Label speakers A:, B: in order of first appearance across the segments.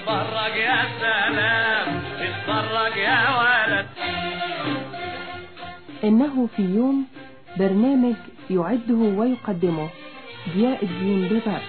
A: اتفرج يا سلام اتفرج يا ولد
B: إنه في يوم برنامج يعده ويقدمه ضياء الدين بباب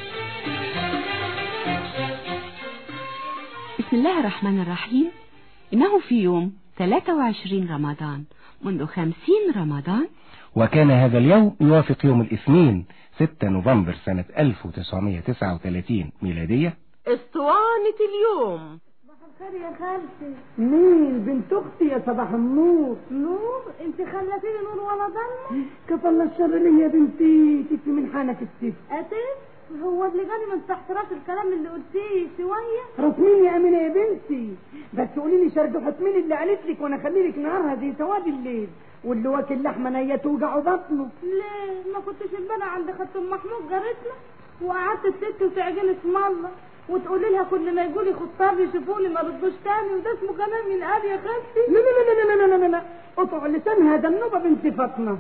C: بسم الله الرحمن الرحيم إنه في يوم 23 رمضان منذ 50 رمضان
D: وكان هذا اليوم يوافق يوم الاثنين 6 نوفمبر سنة 1939 ميلادية
B: اسطوانة اليوم
E: خير يا خالتي
F: مين بنت اختي يا صباح النور
E: نور انت خلتيني نور ولا ضلمه
F: كفى الله الشر لي يا بنتي تكفي من حالك الست
E: اتف هو ابن غني من تحت راس الكلام اللي قلتيه شويه
F: رسمين يا امينه يا بنتي بس قولي لي شرجحة مين اللي قالت لك وانا اخلي لك نهارها زي سواد الليل واللي واكل لحمه نيه توجع بطنه
E: ليه ما كنتش امبارح عند خط ام محمود جارتنا وقعدت الست وتعجن اسم الله وتقولي لها كل ما يجوا لي خطاب يشوفوني ما ردوش تاني وده اسمه كلام من ابي يا خالتي
F: لا لا لا لا لا لا لا لا قطع لسانها دنوبه بنت فاطمه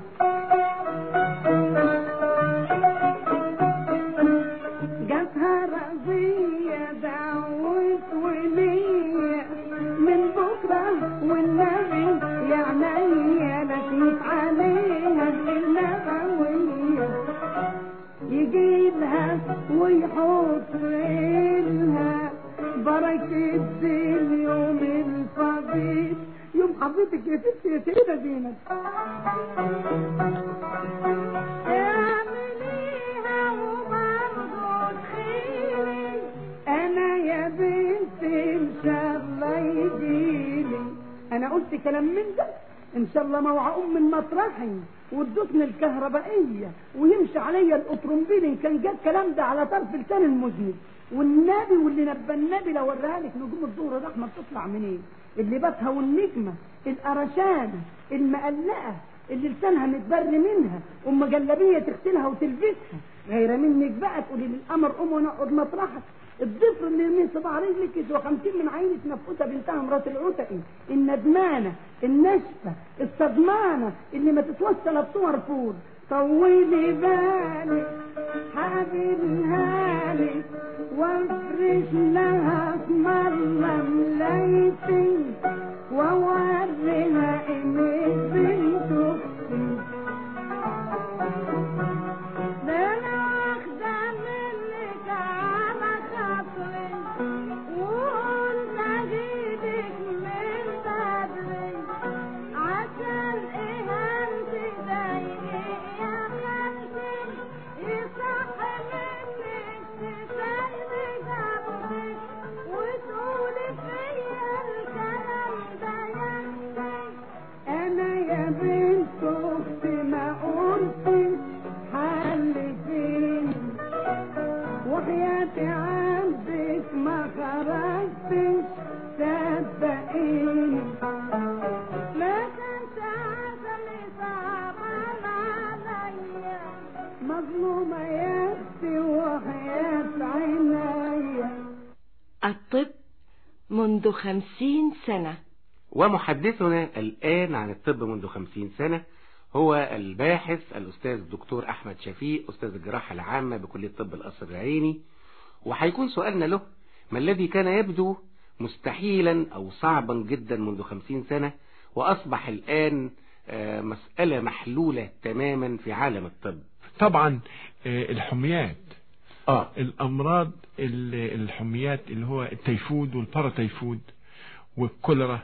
F: جاتها رضية دعوت ولية من بكرة والنبي يا عينيا لكنت عليها النبوية يجيبها ويحط لها بركة اليوم الفضيل يوم حضرتك يا ست يا سيدة زينب اعمليها وبرضه تخيلي انا يا بنتي ان شاء الله يجيلي انا قلت كلام من ده ان شاء الله موعى ام من مطرحي وتدوسني الكهربائيه ويمشي عليا الاوترومبيل ان كان جاب الكلام ده على طرف الكان المذنب والنبي واللي نبى النبي لو وريها لك نجوم الظهر الرحمه بتطلع منين اللي باتها والنجمه القرشانه المقلقه اللي لسانها متبر منها ام جلابيه تغسلها وتلبسها غير منك بقى تقولي للقمر قوم ونقعد مطرحك الضفر اللي من صباع رجلك يسوى خمسين من عينة نفوسة بنتها مرات العتقي الندمانة النشفة الصدمانة اللي ما تتوصل بصور فول طولي بالك حبيبها لي وافرش لها اسم الله ملايتي ووريها انك بنت اختي ده انا واخده منك على خاطري وقلت اجيبك من بدري عشان اهانتي ضايقي يا خالتي يصح منك تسايبي جنبك وتقولي فيا الكلام ده يكفي انا يا بنت اختي ما قلتش حلتيني وحياتي عندك ما خرجتش صدقيني ما كانش عسلي صعبان عليا مظلومة يا اختي وحياة عينيا
B: الطب منذ خمسين سنة
D: ومحدثنا الآن عن الطب منذ خمسين سنة هو الباحث الأستاذ الدكتور أحمد شفيق أستاذ الجراحة العامة بكلية طب القصر العيني وهيكون سؤالنا له ما الذي كان يبدو مستحيلا أو صعبا جدا منذ خمسين سنة وأصبح الآن آه، مسألة محلولة تماما في عالم الطب
G: طبعا آه، الحميات
D: آه
G: الامراض ال- الحميات اللي هو التيفود والباراتيفود والكوليرا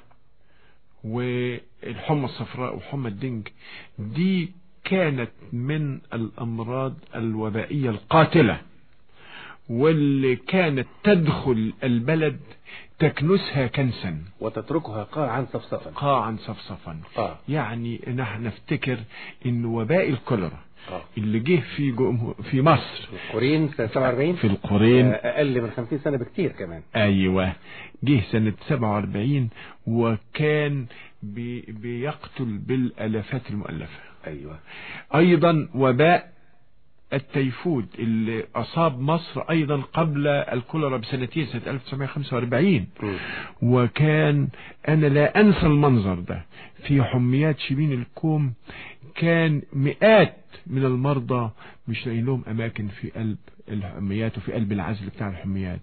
G: والحمى الصفراء وحمى الدنج دي كانت من الامراض الوبائيه القاتله واللي كانت تدخل البلد تكنسها كنسا
D: وتتركها قاعا صفصفا
G: قاعا صفصفا
D: آه.
G: يعني نحن نفتكر ان وباء الكوليرا
D: آه.
G: اللي جه في جمهور في مصر
D: القرين سنة 47
G: في القرين
D: أقل من 50 سنة بكتير كمان
G: ايوه جه سنة 47 وكان بي بيقتل بالالافات المؤلفة
D: أيوة
G: ايضا وباء التيفود اللي اصاب مصر ايضا قبل الكوليرا بسنتين سنة 1945
D: مم.
G: وكان انا لا انسى المنظر ده في حميات شبين الكوم كان مئات من المرضى مش لاقيين لهم اماكن في قلب الحميات وفي قلب العزل بتاع الحميات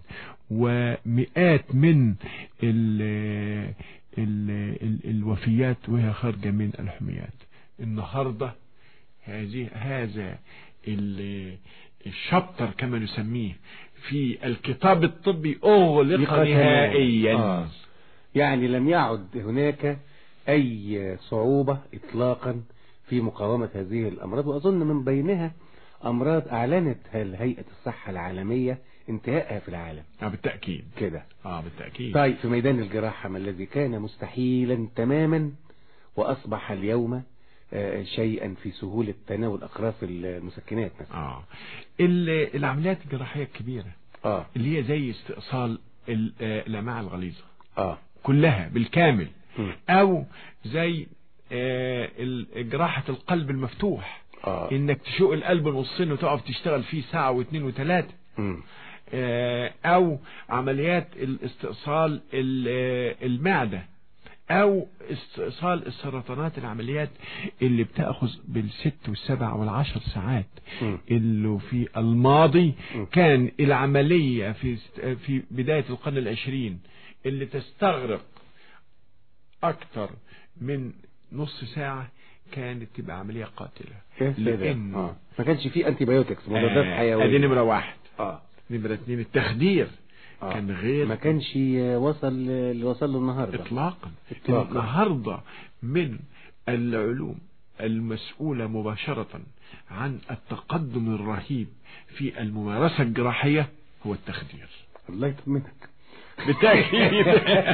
G: ومئات من ال ال ال الوفيات وهي خارجة من الحميات النهاردة هذه هذا ال- الشابتر كما نسميه في الكتاب الطبي أغلق
D: يبقى
G: نهائيا
D: آه. يعني لم يعد هناك أي صعوبة إطلاقا في مقاومة هذه الأمراض وأظن من بينها أمراض أعلنت هيئة الصحة العالمية انتهائها في العالم
G: آه بالتأكيد
D: كده
G: اه بالتأكيد
D: طيب في ميدان الجراحة ما الذي كان مستحيلا تماما وأصبح اليوم آه، شيئا في سهولة تناول أقراص المسكنات مثلا
G: اه ال- العمليات الجراحية الكبيرة
D: آه
G: اللي هي زي استئصال ال- آه، الأمعاء الغليظة
D: آه
G: كلها بالكامل
D: مم.
G: او زي آه، ال- جراحة القلب المفتوح
D: آه
G: انك تشق القلب نصين وتقف تشتغل فيه ساعة واثنين وثلاثة
D: مم.
G: آه، او عمليات الاستئصال ال- آه، المعدة او استئصال السرطانات العمليات اللي بتأخذ بالست والسبع والعشر ساعات
D: مم.
G: اللي في الماضي
D: مم.
G: كان العملية في في بداية القرن العشرين اللي تستغرق أكثر من نص ساعة كانت تبقى عملية قاتلة
D: يا سلام.
G: لأنه
D: آه. ما كانش فيه انتي بايوتكس مضادات
G: آه،
D: حيوية
G: ادي نمرة واحد
D: آه.
G: نمرة اتنين التخدير
D: آه.
G: كان غير
D: ما كانش وصل اللي وصل له النهارده
G: اطلاقا
D: إطلاقاً.
G: النهاردة من العلوم المسؤولة مباشرة عن التقدم الرهيب في الممارسة الجراحية هو التخدير
D: الله يطمنك
G: بالتأكيد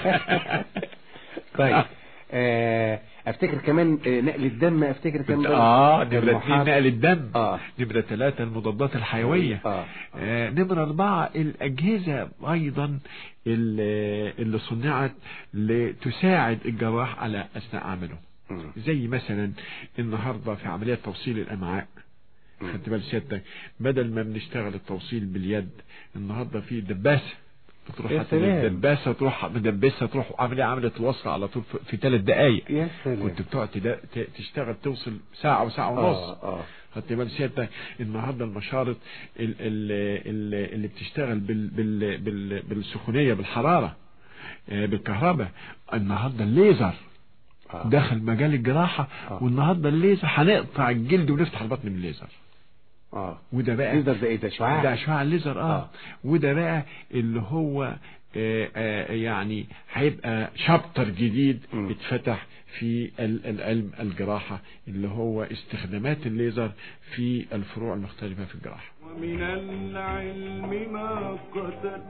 D: طيب آه، افتكر كمان آه، نقل الدم افتكر كمان
G: اه
D: كان
G: نمرة
D: محاط-
G: اتنين نقل الدم
D: اه
G: نمرة ثلاثة المضادات الحيوية
D: اه
G: آه، نمرة أربعة الأجهزة أيضا اللي اللي صنعت لتساعد الجراح على أثناء عمله
D: مم.
G: زي مثلا النهاردة في عملية توصيل الأمعاء
D: مم.
G: خدت بال سيادتك بدل ما بنشتغل التوصيل باليد النهاردة في دباسة بتروح
D: يا
G: حتى
D: سلام.
G: الدباسة تروح مدبسة تروح عملية عملية الوصل على طول في- في ثلاث دقايق
D: يا سلام
G: كنت بتقعد تدا- ت- تشتغل توصل ساعة وساعة ونص
D: اه اه
G: خدت بال سيادتك النهارده المشارط ال- ال- ال- اللي بتشتغل بال بال بال بالسخونيه بالحراره آه، بالكهرباء النهارده الليزر
D: آه.
G: دخل مجال الجراحه
D: آه.
G: والنهارده الليزر هنقطع الجلد ونفتح البطن من الليزر
D: اه
G: وده بقى
D: يقدر ده ايه ده شعاع
G: ده اشعاع الليزر اه,
D: آه.
G: وده بقى اللي هو آه آه يعني هيبقى شابتر جديد
D: مم.
G: اتفتح في ال- العلم الجراحة اللي هو استخدامات الليزر في الفروع المختلفة في الجراحة
A: ومن العلم ما قتل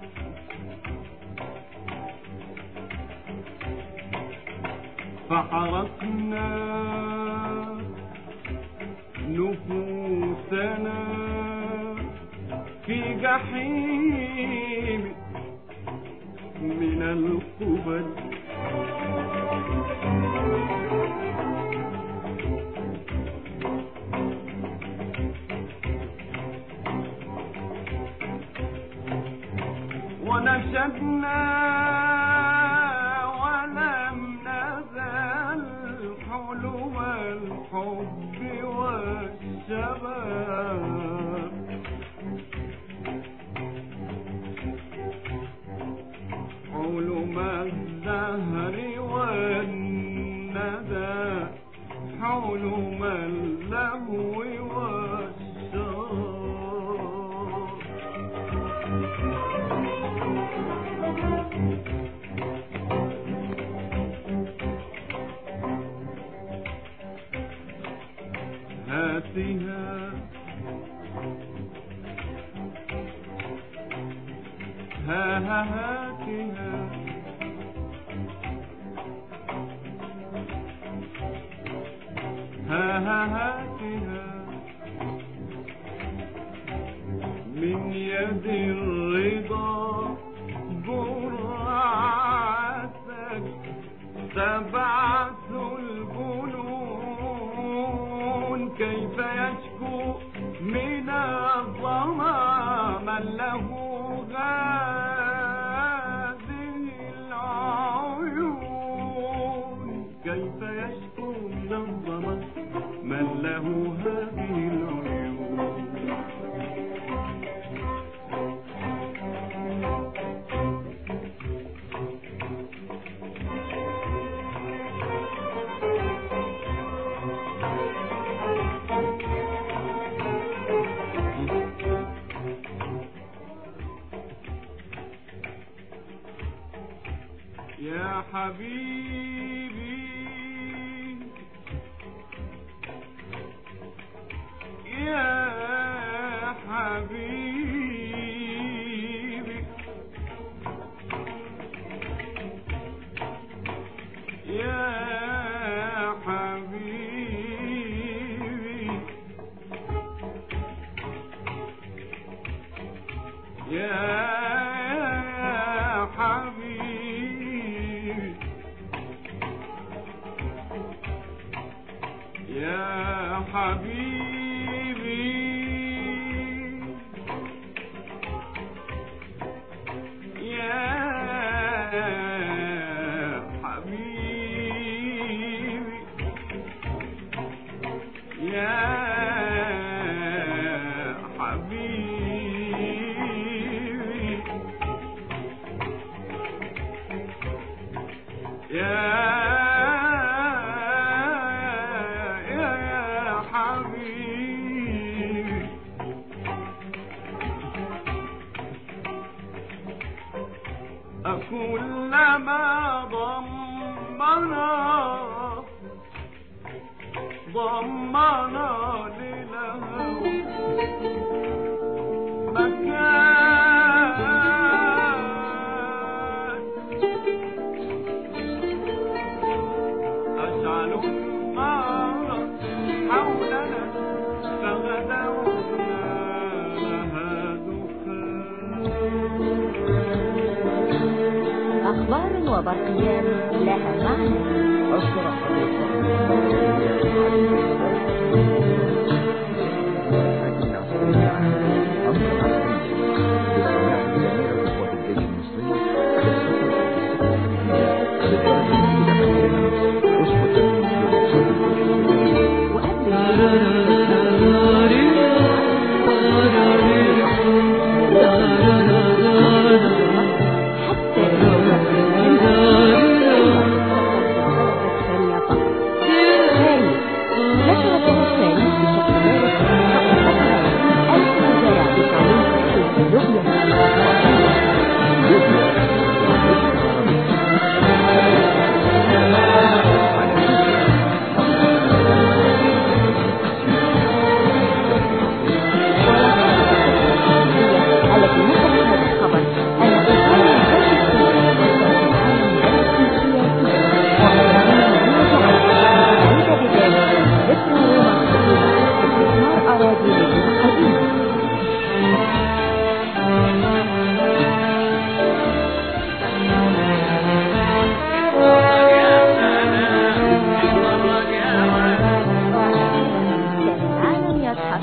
A: فحرقنا نفوسنا في جحيم من القبل ونشدنا ولم نزل حلو الحب والشباب علوم الزهر والندى حلم اللهو والشراب هاتها ها ها هاتها ها ها هاتها من يد الرضا برعتك تبعث الجنون كيف يشكو من الظما من له هذه العيون كيف يشكو من الظما من له هذه العيون يا حبيبي يا حبيبي يا حبيبي يا حبيبي يا حبيبي يا حبيبي يا حبيبي يا يا يا حبيبي أكلما ضمنا ضمنا للهوى مكان أجعل النار حولنا فغدونا لها دخان
H: أخبار وبرقيات لها معنى
I: أصبح
H: حتى الثانية فقط ثاني نشرته الثاني بشكل بارز ألف مزارع بقانون لوبيا التي نشرت هذا الخبر أن إنسانا يكتشف وعند بذلك ذكر ومقصود استثمار أراضي مدينة قديمة العالم يضحك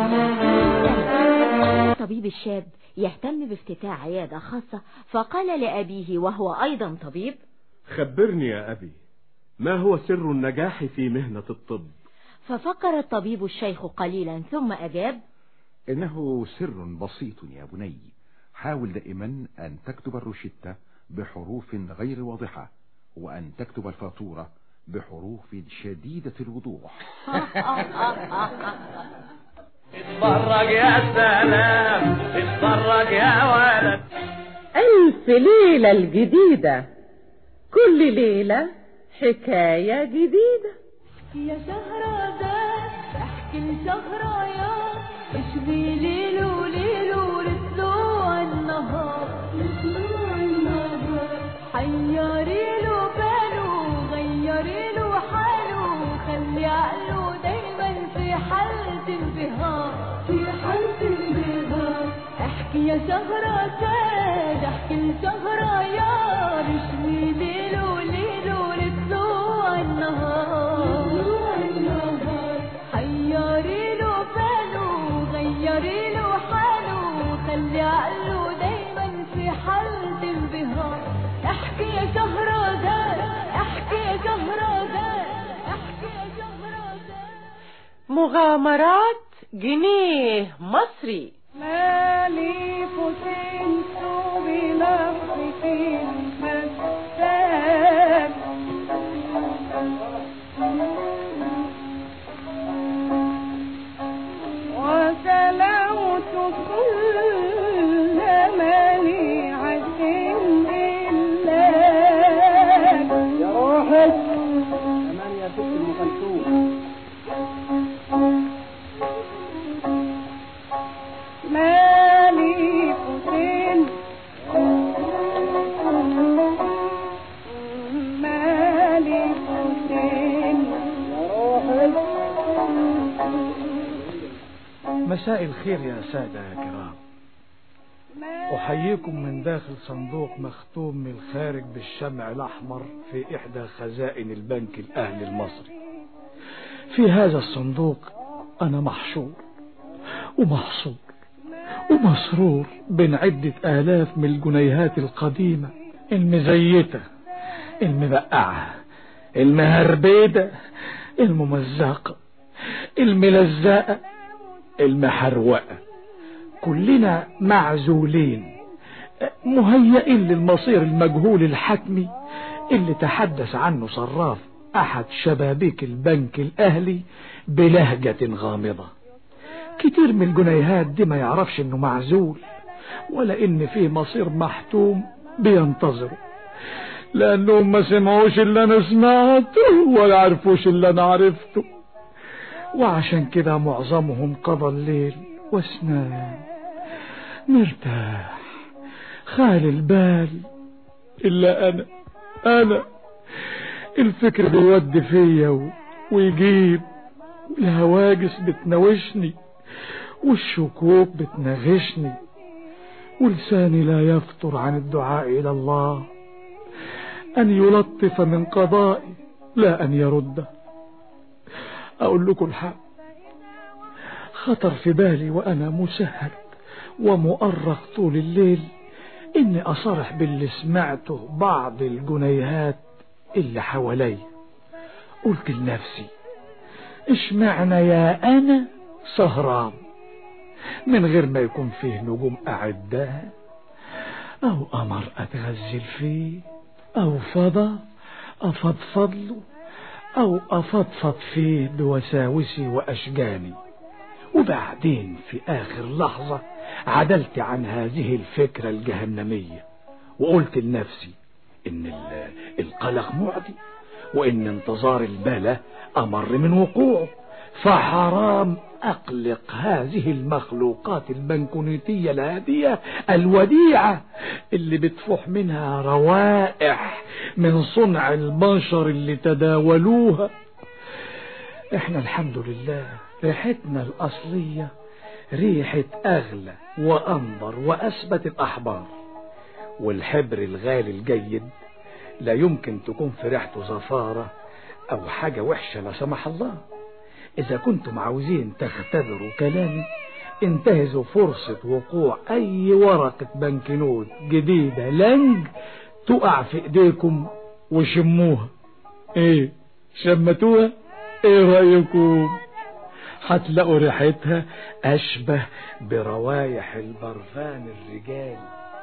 H: الطبيب الشاب يهتم بافتتاح عيادة خاصة فقال لأبيه وهو أيضا طبيب
J: خبرني يا أبي ما هو سر النجاح في مهنة الطب
H: ففكر الطبيب الشيخ قليلا ثم أجاب
I: إنه سر بسيط يا بني حاول دائما أن تكتب الروشتة بحروف غير واضحة وأن تكتب الفاتورة بحروف شديدة الوضوح
A: اتفرج يا سلام اتفرج يا ولد
K: ألف ليلة الجديدة كل ليلة حكاية جديدة
E: يا شهرزاد احكي لشهريار اشبي ليل وليل ولطلوع النهار لطلوع النهار حيري له باله غيري له حاله خلي عقله دايما في حالة انبهار في حالة انبهار احكي يا شهرزاد احكي لشهريار اشبي ليل وليل ولطلوع النهار حيري له باله غيري له حاله خلي عقله دايما في حالة انبهار احكي يا شهرزاد احكي يا شهرزاد احكي يا شهرزاد
K: مغامرات جنيه مصري
F: مالي فتنت بلفظ مسام وسلوت كل مليعة إلا
L: مساء الخير يا سادة يا كرام أحييكم من داخل صندوق مختوم من الخارج بالشمع الأحمر في إحدى خزائن البنك الأهلي المصري في هذا الصندوق أنا محشور ومحصور ومسرور بين عدة آلاف من الجنيهات القديمة المزيتة المبقعة المهربيدة الممزقة الملزقة المحروقة كلنا معزولين مهيئين للمصير المجهول الحتمي اللي تحدث عنه صراف أحد شبابيك البنك الأهلي بلهجة غامضة كتير من الجنيهات دي ما يعرفش انه معزول ولا ان فيه مصير محتوم بينتظره لانهم ما سمعوش اللي انا سمعته ولا عرفوش اللي انا عرفته وعشان كده معظمهم قضى الليل واسنان مرتاح خال البال الا انا انا الفكر بيودي فيا و... ويجيب الهواجس بتناوشني والشكوك بتنغشني ولساني لا يفتر عن الدعاء إلى الله أن يلطف من قضائي لا أن يرده أقول لكم الحق خطر في بالي وأنا مسهد ومؤرق طول الليل إني أصرح باللي سمعته بعض الجنيهات اللي حوالي قلت لنفسي اشمعنى يا أنا سهران من غير ما يكون فيه نجوم أعداء أو قمر أتغزل فيه أو فضا أفضفض له أو أفضفض فيه بوساوسي وأشجاني وبعدين في آخر لحظة عدلت عن هذه الفكرة الجهنمية وقلت لنفسي إن القلق معدي وإن انتظار البلاء أمر من وقوعه فحرام أقلق هذه المخلوقات البنكونيتية الهادية الوديعة اللي بتفوح منها روائح من صنع البشر اللي تداولوها احنا الحمد لله ريحتنا الأصلية ريحة أغلى وأنظر وأثبت الأحبار والحبر الغالي الجيد لا يمكن تكون في ريحته زفارة أو حاجة وحشة لا سمح الله إذا كنتم عاوزين تختبروا كلامي انتهزوا فرصة وقوع أي ورقة بنكنوت جديدة لنج تقع في إيديكم وشموها إيه شمتوها إيه رأيكم هتلاقوا ريحتها أشبه بروايح البرفان الرجال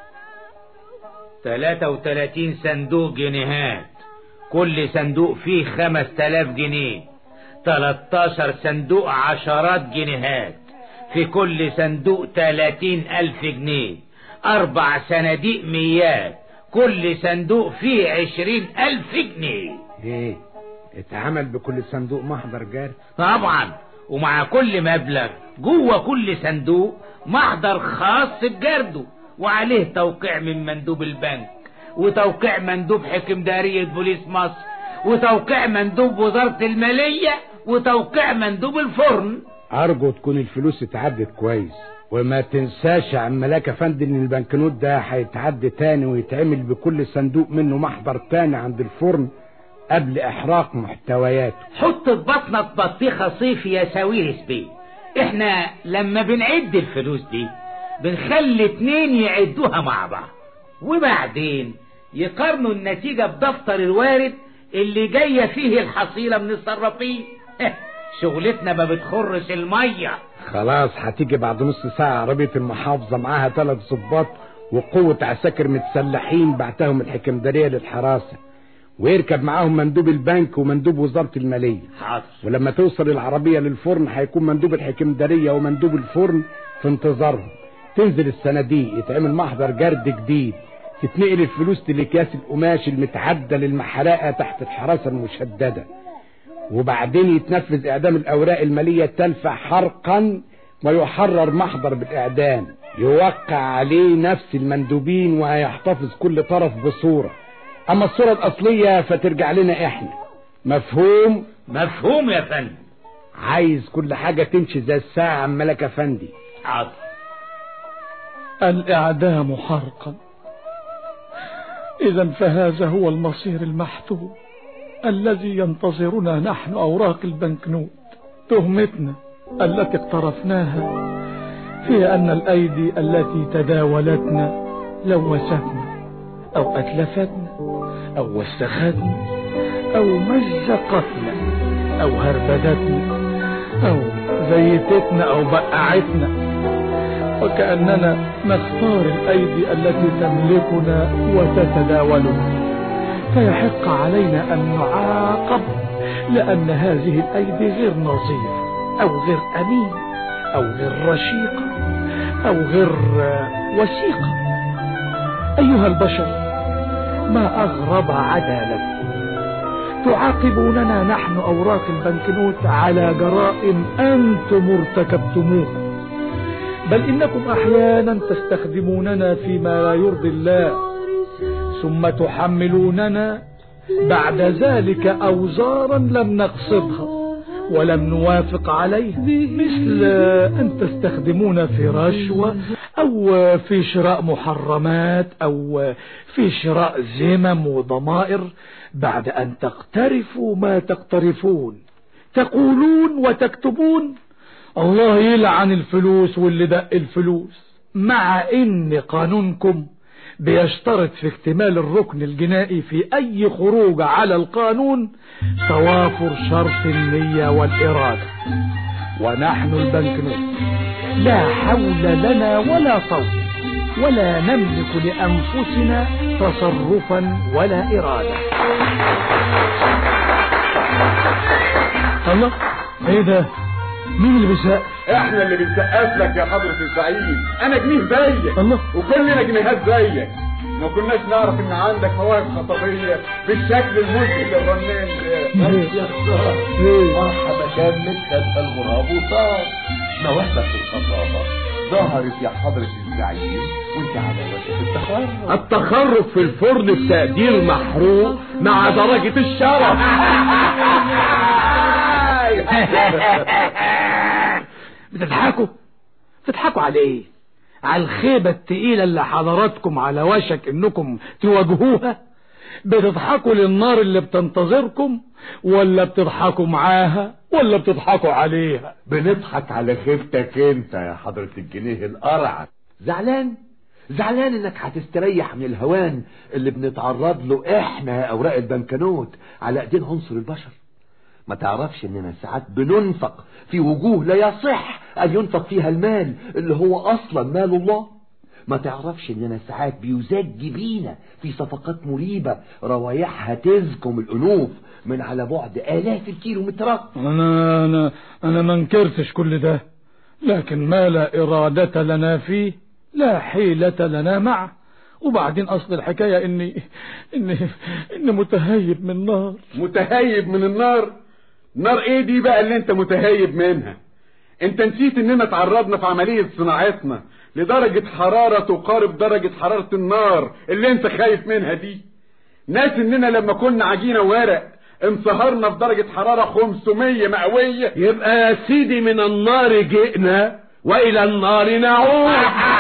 A: 33 صندوق جنيهات كل صندوق فيه 5000 جنيه 13 صندوق عشرات جنيهات في كل صندوق 30 ألف جنيه أربع صناديق ميات كل صندوق فيه 20 ألف جنيه
D: ايه اتعمل بكل صندوق محضر جاري
A: طبعا ومع كل مبلغ جوه كل صندوق محضر خاص بجرده وعليه توقيع من مندوب البنك وتوقيع مندوب حكم دارية بوليس مصر وتوقيع مندوب وزارة المالية وتوقيع مندوب الفرن
M: أرجو تكون الفلوس اتعدت كويس وما تنساش يا عم ملاك افندي ان البنكنوت ده هيتعد تاني ويتعمل بكل صندوق منه محضر تاني عند الفرن قبل احراق محتوياته
A: حط في بطنك بطيخة صيفي يا ساويرس بيه احنا لما بنعد الفلوس دي بنخلي اتنين يعدوها مع بعض وبعدين يقارنوا النتيجة بدفتر الوارد اللي جاية فيه الحصيلة من الصرافين شغلتنا ما بتخرش المية
M: خلاص هتيجي بعد نص ساعة عربية المحافظة معاها ثلاث ضباط وقوة عساكر متسلحين بعتهم الحكمدارية للحراسة ويركب معاهم مندوب البنك ومندوب وزارة المالية
A: حاضر
M: ولما توصل العربية للفرن هيكون مندوب الحكمدارية ومندوب الفرن في انتظارهم تنزل الصناديق يتعمل محضر جرد جديد تتنقل الفلوس لأكياس القماش المتعدة للمحرقة تحت الحراسة المشددة وبعدين يتنفذ إعدام الأوراق المالية التالفة حرقا ويحرر محضر بالإعدام يوقع عليه نفس المندوبين وهيحتفظ كل طرف بصورة أما الصورة الأصلية فترجع لنا إحنا مفهوم؟
A: مفهوم يا فندم
M: عايز كل حاجة تمشي زي الساعة ملك افندي
A: حاضر
L: الإعدام حرقا إذا فهذا هو المصير المحتوم الذي ينتظرنا نحن أوراق البنكنوت تهمتنا التي اقترفناها في أن الأيدي التي تداولتنا لوستنا أو أتلفتنا أو وسختنا أو مزقتنا أو هربدتنا أو زيتتنا أو بقعتنا وكأننا نختار الأيدي التي تملكنا وتتداولنا فيحق علينا أن نعاقب لأن هذه الأيدي غير نظيفة أو غير أمين أو غير رشيقة أو غير وثيقة أيها البشر ما أغرب عدالتكم تعاقبوننا نحن أوراق البنكنوت على جرائم أنتم ارتكبتموها بل إنكم أحيانا تستخدموننا فيما لا يرضي الله ثم تحملوننا بعد ذلك أوزارا لم نقصدها ولم نوافق عليها مثل أن تستخدمون في رشوة أو في شراء محرمات أو في شراء زمم وضمائر بعد أن تقترفوا ما تقترفون تقولون وتكتبون الله يلعن الفلوس واللي دق الفلوس مع ان قانونكم بيشترط في اكتمال الركن الجنائي في اي خروج على القانون توافر شرط النية والارادة ونحن البنكنوت لا حول لنا ولا طول ولا نملك لانفسنا تصرفا ولا ارادة الله ايه ده مين اللي بيسقف
N: احنا اللي بنسقف لك يا حضرة الزعيم انا جنيه زيك
L: الله
N: وكلنا جنيهات زيك ما كناش نعرف ان عندك مواهب خطبية بالشكل المذهل الرنان ده
O: يا خسارة مرحبا كان مدخل الغراب وصار مواهبك في الخطابة ظهرت يا حضرة الزعيم وانت على وشك التخرج
J: التخرج في الفرن بتقدير محروق مع درجة الشرف
L: بتضحكوا بتضحكوا على ايه على الخيبة التقيلة اللي حضراتكم على وشك انكم تواجهوها بتضحكوا للنار اللي بتنتظركم ولا بتضحكوا معاها ولا بتضحكوا عليها
O: بنضحك على خيبتك انت يا حضرة الجنيه القرع زعلان زعلان انك هتستريح من الهوان اللي بنتعرض له احنا اوراق البنكنوت على ايدين عنصر البشر ما تعرفش اننا ساعات بننفق في وجوه لا يصح ان ينفق فيها المال اللي هو اصلا مال الله ما تعرفش اننا ساعات بيزج بينا في صفقات مريبة روايحها تزكم الانوف من على بعد الاف الكيلومترات
L: انا انا انا ما انكرتش كل ده لكن ما لا ارادة لنا فيه لا حيلة لنا معه وبعدين اصل الحكاية اني اني اني متهيب من النار
N: متهيب من النار نار ايه دي بقى اللي انت متهيب منها انت نسيت اننا تعرضنا في عملية صناعتنا لدرجة حرارة تقارب درجة حرارة النار اللي انت خايف منها دي ناس اننا لما كنا عجينة ورق انصهرنا في درجة حرارة 500 مئوية
J: يبقى يا سيدي من النار جئنا والى النار نعود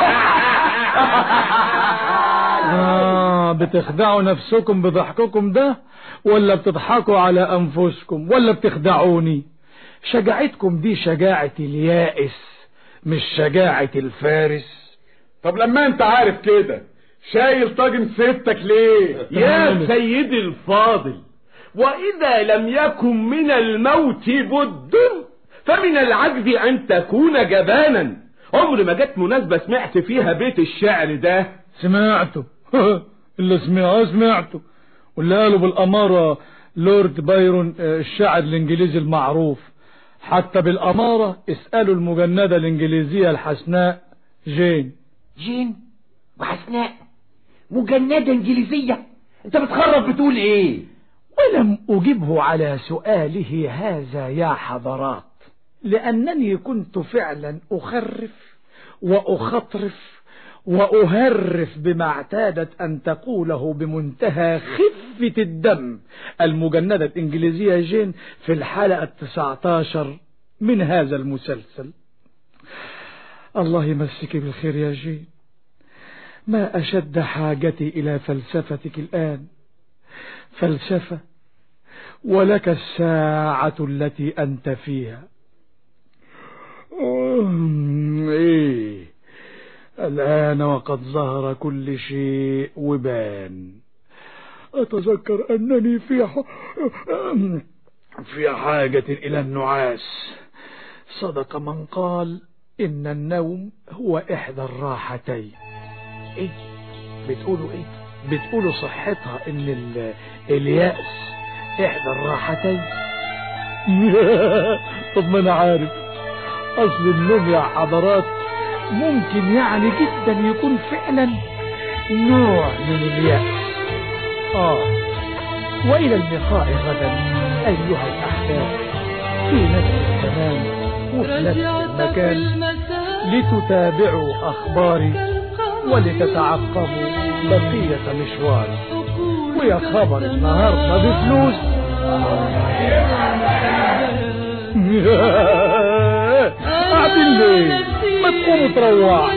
L: آه بتخدعوا نفسكم بضحككم ده ولا بتضحكوا على أنفسكم ولا بتخدعوني شجاعتكم دي شجاعة اليائس مش شجاعة الفارس
N: طب لما انت عارف كده شايل طاجن ستك ليه
J: يا سيدي الفاضل وإذا لم يكن من الموت بد فمن العجز أن تكون جبانا عمر ما جت مناسبة سمعت فيها بيت الشعر ده
L: سمعته اللي سمعه سمعته واللي قالوا بالأمارة لورد بايرون الشاعر الإنجليزي المعروف حتى بالأمارة اسألوا المجندة الإنجليزية الحسناء جين
O: جين وحسناء مجندة إنجليزية أنت بتخرب بتقول إيه
L: ولم أجبه على سؤاله هذا يا حضرات لأنني كنت فعلا أخرف وأخطرف وأهرف بما اعتادت أن تقوله بمنتهى خفة الدم المجندة الإنجليزية جين في الحلقة التسعة عشر من هذا المسلسل الله يمسك بالخير يا جين ما أشد حاجتي إلى فلسفتك الآن فلسفة ولك الساعة التي أنت فيها أم، إيه الآن وقد ظهر كل شيء وبان أتذكر أنني في ح... في حاجة إلى النعاس صدق من قال إن النوم هو إحدى الراحتين إيه بتقولوا إيه بتقولوا صحتها إن ال... اليأس إحدى الراحتين طب ما أنا عارف أصل النوم يا حضرات ممكن يعني جدا يكون فعلا نوع من اليأس آه وإلى اللقاء غدا أيها الأحباب في نفس الزمان وفي نفس المكان لتتابعوا أخباري ولتتعقبوا بقية مشواري ويا خبر النهاردة بفلوس قاعدين ليه ما تقوموا تروحوا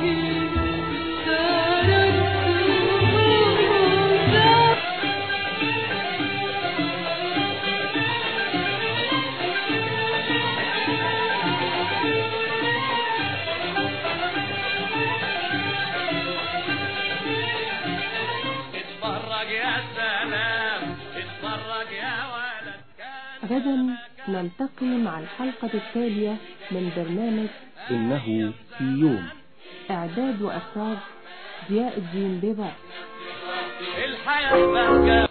P: اتفرج يا سلام اتفرج يا ولد
B: غدا نلتقي مع الحلقة التالية من برنامج
Q: إنه في يوم
B: إعداد وإخراج ضياء الدين بيضاء
P: الحياة بهجة